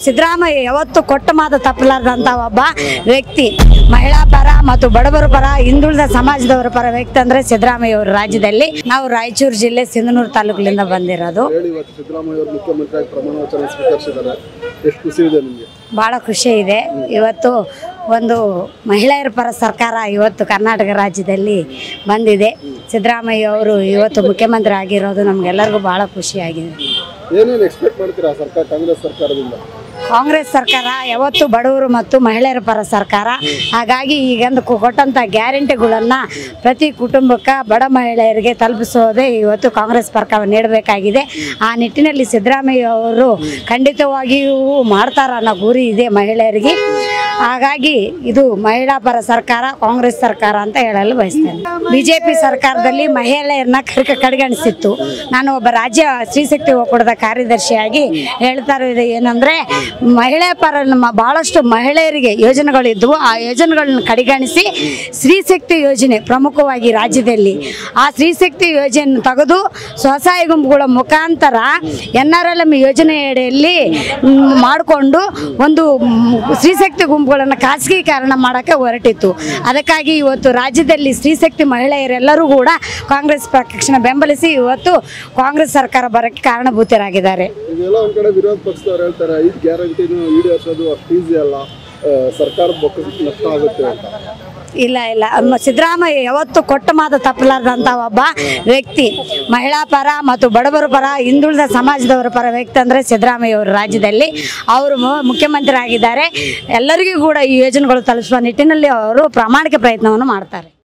ಸಿದ್ದರಾಮಯ್ಯ ಯಾವತ್ತು ಕೊಟ್ಟ ಮಾತು ತಪ್ಪಲಾರ್ದಂತ ಒಬ್ಬ ವ್ಯಕ್ತಿ ಮಹಿಳಾ ಪರ ಮತ್ತು ಬಡವರ ಪರ ಹಿಂದುಳಿದ ಸಮಾಜದವರ ಪರ ವ್ಯಕ್ತಿ ಅಂದ್ರೆ ಸಿದ್ದರಾಮಯ್ಯ ಅವರು ರಾಜ್ಯದಲ್ಲಿ ನಾವು ರಾಯಚೂರು ಜಿಲ್ಲೆ ಸಿಂಧನೂರು ತಾಲೂಕಿನಿಂದ ಬಂದಿರೋದು ಹೇಳಿ ಇವತ್ತು ಸಿದ್ದರಾಮಯ್ಯ ಅವರು ಮುಖ್ಯಮಂತ್ರಿಯಾಗಿ ಪ್ರಮಾಣ ವಚನ ಸ್ವೀಕರಿಸಿದ್ದಾರೆ ಎಷ್ಟು ಖುಷಿ ಇದೆ ನಿಮಗೆ ಭಾಳ ಖುಷಿ ಇದೆ ಇವತ್ತು ಒಂದು ಮಹಿಳೆಯರ ಪರ ಸರ್ಕಾರ ಇವತ್ತು ಕರ್ನಾಟಕ ರಾಜ್ಯದಲ್ಲಿ ಬಂದಿದೆ ಸಿದ್ದರಾಮಯ್ಯ ಅವರು ಇವತ್ತು ಮುಖ್ಯಮಂತ್ರಿ ಆಗಿರೋದು ನಮಗೆಲ್ಲರಿಗೂ ಭಾಳ ಖುಷಿಯಾಗಿದೆ ಏನೇನು ಎಕ್ಸ್ಪೆಕ್ಟ್ ಮಾಡ್ತೀರಾ ಸರ್ಕಾರ ಕಾಂಗ್ರೆಸ್ ಸರ್ಕಾರದಿಂದ ಕಾಂಗ್ರೆಸ್ ಸರ್ಕಾರ ಯಾವತ್ತು ಬಡವರು ಮತ್ತು ಮಹಿಳೆಯರ ಪರ ಸರ್ಕಾರ ಹಾಗಾಗಿ ಈಗಂದು ಕೊ- ಕೊಟ್ಟಂಥ ಗ್ಯಾರಂಟಿಗಳನ್ನು ಪ್ರತಿ ಕುಟುಂಬಕ್ಕೆ ಬಡ ಮಹಿಳೆಯರಿಗೆ ತಲುಪಿಸೋದೇ ಇವತ್ತು ಕಾಂಗ್ರೆಸ್ ಸರ್ಕಾರ ನೀಡಬೇಕಾಗಿದೆ ಆ ನಿಟ್ಟಿನಲ್ಲಿ ಸಿದ್ದರಾಮಯ್ಯ ಅವರು ಖಂಡಿತವಾಗಿಯೂ ಮಾಡ್ತಾರ ಅನ್ನೋ ಗುರಿ ಇದೆ ಮಹಿಳೆಯರಿಗೆ ಹಾಗಾಗಿ ಇದು ಮಹಿಳಾ ಪರ ಸರ್ಕಾರ ಕಾಂಗ್ರೆಸ್ ಸರ್ಕಾರ ಅಂತ ಹೇಳಲು ಬಯಸ್ತೇನೆ ಬಿಜೆಪಿ ಸರ್ಕಾರದಲ್ಲಿ ಮಹಿಳೆಯರನ್ನ ಕರ್ಕ ಕಡೆಗಣಿಸಿತ್ತು ನಾನು ಒಬ್ಬ ರಾಜ್ಯ ಸ್ತ್ರೀಶಕ್ತಿ ಒಕ್ಕೂಟದ ಕಾರ್ಯದರ್ಶಿಯಾಗಿ ಹೇಳ್ತಾ ಇರೋದು ಏನಂದ್ರೆ ಮಹಿಳೆ ಪರ ನಮ್ಮ ಬಹಳಷ್ಟು ಮಹಿಳೆಯರಿಗೆ ಯೋಜನೆಗಳಿದ್ವು ಆ ಯೋಜನೆಗಳನ್ನ ಕಡೆಗಣಿಸಿ ಸ್ತ್ರೀಶಕ್ತಿ ಯೋಜನೆ ಪ್ರಮುಖವಾಗಿ ರಾಜ್ಯದಲ್ಲಿ ಆ ಸ್ತ್ರೀಶಕ್ತಿ ಯೋಜನೆ ತೆಗೆದು ಸ್ವಸಹಾಯ ಗುಂಪುಗಳ ಮುಖಾಂತರ ಎನ್ ಆರ್ ಎಲ್ ಎಂ ಯೋಜನೆ ಅಡಿಯಲ್ಲಿ ಮಾಡಿಕೊಂಡು ಒಂದು ಮ್, ಸ್ತ್ರೀಶಕ್ತಿ ಗುಂಪುಗಳನ್ನು ಖಾಸಗೀಕರಣ ಮಾಡೋಕ್ಕೆ ಹೊರಟಿತ್ತು ಅದಕ್ಕಾಗಿ ಇವತ್ತು ರಾಜ್ಯದಲ್ಲಿ ಸ್ತ್ರೀಶಕ್ತಿ ಮಹಿಳೆಯರೆಲ್ಲರೂ ಕೂಡ ಕಾಂಗ್ರೆಸ್ ಪಕ್ಷನ ಬೆಂಬಲಿಸಿ ಇವತ್ತು ಕಾಂಗ್ರೆಸ್ ಸರ್ಕಾರ ಬರೋಕ್ಕೆ ಕಾರಣಭೂತರಾಗಿದ್ದಾರೆ ಇದೆಲ್ಲ ಒಂದ್ ಕಡೆ ವಿರೋಧ ಪಕ್ಷದವ್ರು ಹೇಳ್ತಾರೆ ಐದು ಗ್ಯಾರಂಟಿನೂ ಈಡೇರಿಸೋದು ಅಷ್ಟು ಈಸಿ ಅಲ್ಲ ಆ, ಸರ್ಕಾರದ ಬೊಕ್ಕಸಕ್ಕೆ ನಷ್ಟ ಆಗುತ್ತೆ ಅಂತ ಇಲ್ಲ ಇಲ್ಲ ಮ- ಸಿದ್ದರಾಮಯ್ಯ ಯಾವತ್ತು ಕೊಟ್ಟ ಮಾತು ತಪ್ಪಲಾರ್ದಂಥ ಒಬ್ಬ ವ್ಯಕ್ತಿ ಮಹಿಳಾ ಪರ ಮತ್ತು ಬಡವರ ಪರ ಹಿಂದುಳಿದ ಸಮಾಜದವರ ಪರ ವ್ಯಕ್ತಿ ಅಂದರೆ ಸಿದ್ದರಾಮಯ್ಯ ಅವರು ರಾಜ್ಯದಲ್ಲಿ ಅವರು ಮು- ಮುಖ್ಯಮಂತ್ರಿ ಆಗಿದ್ದಾರೆ ಎಲ್ಲರಿಗೂ ಕೂಡ ಈ ಯೋಜನೆಗಳು ತಲುಪಿಸುವ ನಿಟ್ಟಿನಲ್ಲಿ ಅವರು ಪ್ರಾಮಾಣಿಕ ಪ್ರಯತ್ನವನ್ನು ಮಾಡ್ತಾರೆ